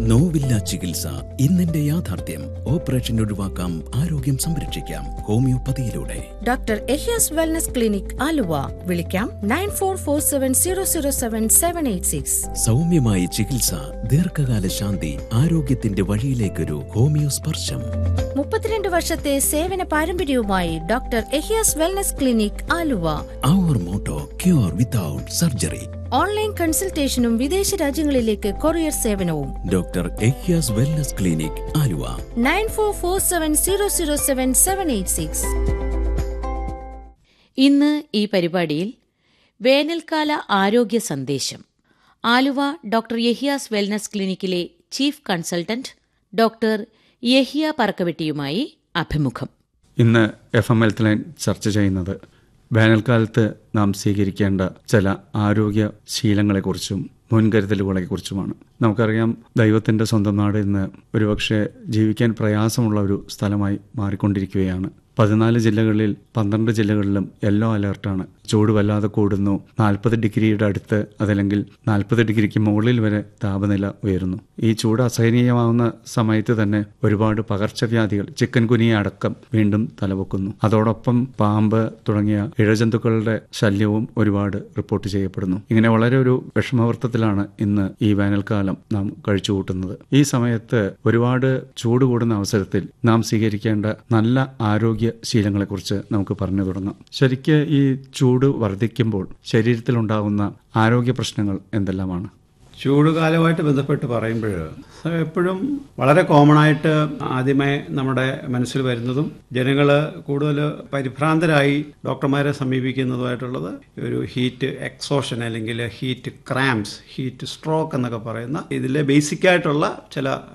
നോവില്ല ചികിത്സ ഇന്നെന്റെ യാഥാർത്ഥ്യം ഓപ്പറേഷൻ ഒഴിവാക്കാം ആരോഗ്യം സംരക്ഷിക്കാം ഹോമിയോപ്പതിയിലൂടെ doctor Ehiyas wellness clinic Aluva വിളിക്കാം nine four four seven zero zero seven seven eight six സൗമ്യമായ ചികിത്സ ദീർഘകാല ശാന്തി ആരോഗ്യത്തിന്റെ വഴിയിലേക്കൊരു ഹോമിയോ സ്പർശം മുപ്പത്തിരണ്ട് വർഷത്തെ സേവന പാരമ്പര്യവുമായി doctor Ehiyas wellness clinic Aluva അവർ motto cure without surgery online കൺസൾട്ടേഷനും വിദേശ രാജ്യങ്ങളിലേക്ക് കൊറിയർ സേവനവും doctor Ehyas wellness clinic Aluva nine four four seven zero zero seven seven eight six ഇന്ന് ഈ പരിപാടിയിൽ വേനൽക്കാല ആരോഗ്യ സന്ദേശം ആലുവ ഡോക്ടർ യഹിയാസ് വെൽനസ് ക്ലിനിക്കിലെ ചീഫ് കൺസൾട്ടന്റ് ഡോക്ടർ യഹിയ പറക്കവെട്ടിയുമായി അഭിമുഖം ഇന്ന് എഫ് എം ഹെൽത്ത് ലൈൻ ചർച്ച ചെയ്യുന്നത് വേനൽക്കാലത്ത് നാം സ്വീകരിക്കേണ്ട ചില ആരോഗ്യ ശീലങ്ങളെക്കുറിച്ചും മുൻകരുതലുകളെക്കുറിച്ചുമാണ് നമുക്കറിയാം ദൈവത്തിൻ്റെ സ്വന്തം നാട് ഇന്ന് ഒരുപക്ഷെ ജീവിക്കാൻ പ്രയാസമുള്ള ഒരു സ്ഥലമായി മാറിക്കൊണ്ടിരിക്കുകയാണ് പതിനാല് ജില്ലകളിൽ പന്ത്രണ്ട് ജില്ലകളിലും യെല്ലോ അലേർട്ടാണ് ചൂട് വല്ലാതെ കൂടുന്നു നാൽപ്പത് ഡിഗ്രിയുടെ അടുത്ത് അതല്ലെങ്കിൽ നാൽപ്പത് ഡിഗ്രിക്ക് മുകളിൽ വരെ താപനില ഉയരുന്നു ഈ ചൂട് അസഹനീയമാവുന്ന സമയത്ത് തന്നെ ഒരുപാട് പകർച്ചവ്യാധികൾ ചിക്കൻ കുനിയ അടക്കം വീണ്ടും തലപൊക്കുന്നു അതോടൊപ്പം പാമ്പ് തുടങ്ങിയ ഇഴജന്തുക്കളുടെ ശല്യവും ഒരുപാട് റിപ്പോർട്ട് ചെയ്യപ്പെടുന്നു ഇങ്ങനെ വളരെ ഒരു വിഷമവൃത്തത്തിലാണ് ഇന്ന് ഈ വേനൽക്കാലം നാം കഴിച്ചുകൂട്ടുന്നത് ഈ സമയത്ത് ഒരുപാട് ചൂട് കൂടുന്ന അവസരത്തിൽ നാം സ്വീകരിക്കേണ്ട നല്ല ആരോഗ്യ ശീലങ്ങളെക്കുറിച്ച് നമുക്ക് പറഞ്ഞു തുടങ്ങാം ശരിക്ക് ഈ ചൂട് വർദ്ധിക്കുമ്പോൾ ശരീരത്തിലുണ്ടാകുന്ന ആരോഗ്യ പ്രശ്നങ്ങൾ എന്തെല്ലാമാണ് ചൂടുകാലമായിട്ട് ബന്ധപ്പെട്ട് പറയുമ്പോൾ എപ്പോഴും വളരെ കോമൺ ആയിട്ട് ആദ്യമേ നമ്മുടെ മനസ്സിൽ വരുന്നതും ജനങ്ങൾ കൂടുതൽ പരിഭ്രാന്തരായി ഡോക്ടർമാരെ സമീപിക്കുന്നതുമായിട്ടുള്ളത് ഒരു ഹീറ്റ് എക്സോഷൻ അല്ലെങ്കിൽ ഹീറ്റ് ക്രാംസ് ഹീറ്റ് സ്ട്രോക്ക് എന്നൊക്കെ പറയുന്ന ഇതിലെ ബേസിക് ആയിട്ടുള്ള ചില